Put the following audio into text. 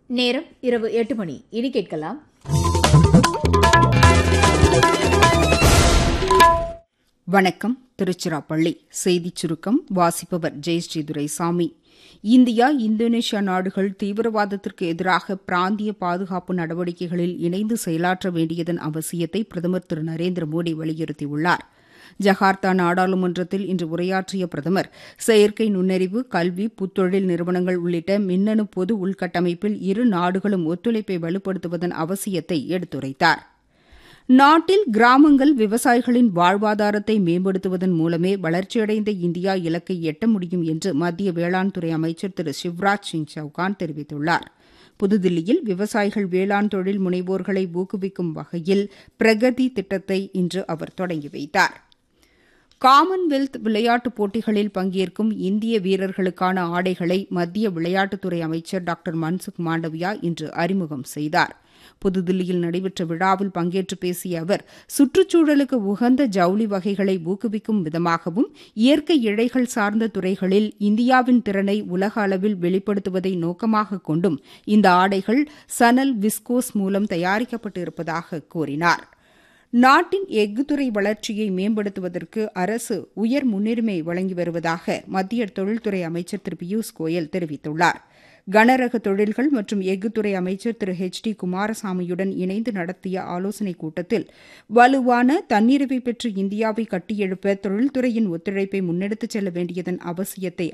நேரம் இரவு எட்டு மணி இனி கேட்கலாம் வணக்கம் திருச்சிராப்பள்ளி செய்திச் சுருக்கம் வாசிப்பவர் ஜெயஸ்ரீ துரைசாமி இந்தியா இந்தோனேஷியா நாடுகள் தீவிரவாதத்திற்கு எதிராக பிராந்திய பாதுகாப்பு நடவடிக்கைகளில் இணைந்து செயலாற்ற வேண்டியதன் அவசியத்தை பிரதமர் திரு நரேந்திர மோடி வலியுறுத்தியுள்ளார் ஜகார்த்தா நாடாளுமன்றத்தில் இன்று உரையாற்றிய பிரதமர் செயற்கை நுண்ணறிவு கல்வி புத்தொழில் நிறுவனங்கள் உள்ளிட்ட மின்னணு பொது உள்கட்டமைப்பில் இரு நாடுகளும் ஒத்துழைப்பை வலுப்படுத்துவதன் அவசியத்தை எடுத்துரைத்தார் நாட்டில் கிராமங்கள் விவசாயிகளின் வாழ்வாதாரத்தை மேம்படுத்துவதன் மூலமே வளர்ச்சியடைந்த இந்தியா இலக்கை எட்ட முடியும் என்று மத்திய வேளாண் துறை அமைச்சர் திரு சிவராஜ் சிங் சௌகான் தெரிவித்துள்ளார் புதுதில்லியில் விவசாயிகள் வேளாண் தொழில் முனைவோர்களை ஊக்குவிக்கும் வகையில் பிரகதி திட்டத்தை இன்று அவர் தொடங்கி வைத்தார் காமன்வெல்த் விளையாட்டுப் போட்டிகளில் பங்கேற்கும் இந்திய வீரர்களுக்கான ஆடைகளை மத்திய விளையாட்டுத்துறை அமைச்சர் டாக்டர் மன்சுக் மாண்டவியா இன்று அறிமுகம் செய்தார் புதுதில்லியில் நடைபெற்ற விழாவில் பங்கேற்று பேசிய அவர் சுற்றுச்சூழலுக்கு உகந்த ஜவுளி வகைகளை ஊக்குவிக்கும் விதமாகவும் இயற்கை இழைகள் சார்ந்த துறைகளில் இந்தியாவின் திறனை உலக அளவில் வெளிப்படுத்துவதை நோக்கமாக கொண்டும் இந்த ஆடைகள் சனல் விஸ்கோஸ் மூலம் தயாரிக்கப்பட்டிருப்பதாக கூறினார் நாட்டின் எஃகுத்துறை வளர்ச்சியை மேம்படுத்துவதற்கு அரசு உயர் முன்னுரிமை வழங்கி வருவதாக மத்திய தொழில்துறை அமைச்சர் திரு பியூஷ் கோயல் தெரிவித்துள்ளார் கனரக தொழில்கள் மற்றும் எஃகுத்துறை அமைச்சர் திரு ஹெச் டி குமாரசாமியுடன் இணைந்து நடத்திய ஆலோசனைக் கூட்டத்தில் வலுவான தன்னிறைவை பெற்று இந்தியாவை கட்டியெழுப்ப தொழில்துறையின் ஒத்துழைப்பை முன்னெடுத்துச் செல்ல வேண்டியதன் அவசியத்தை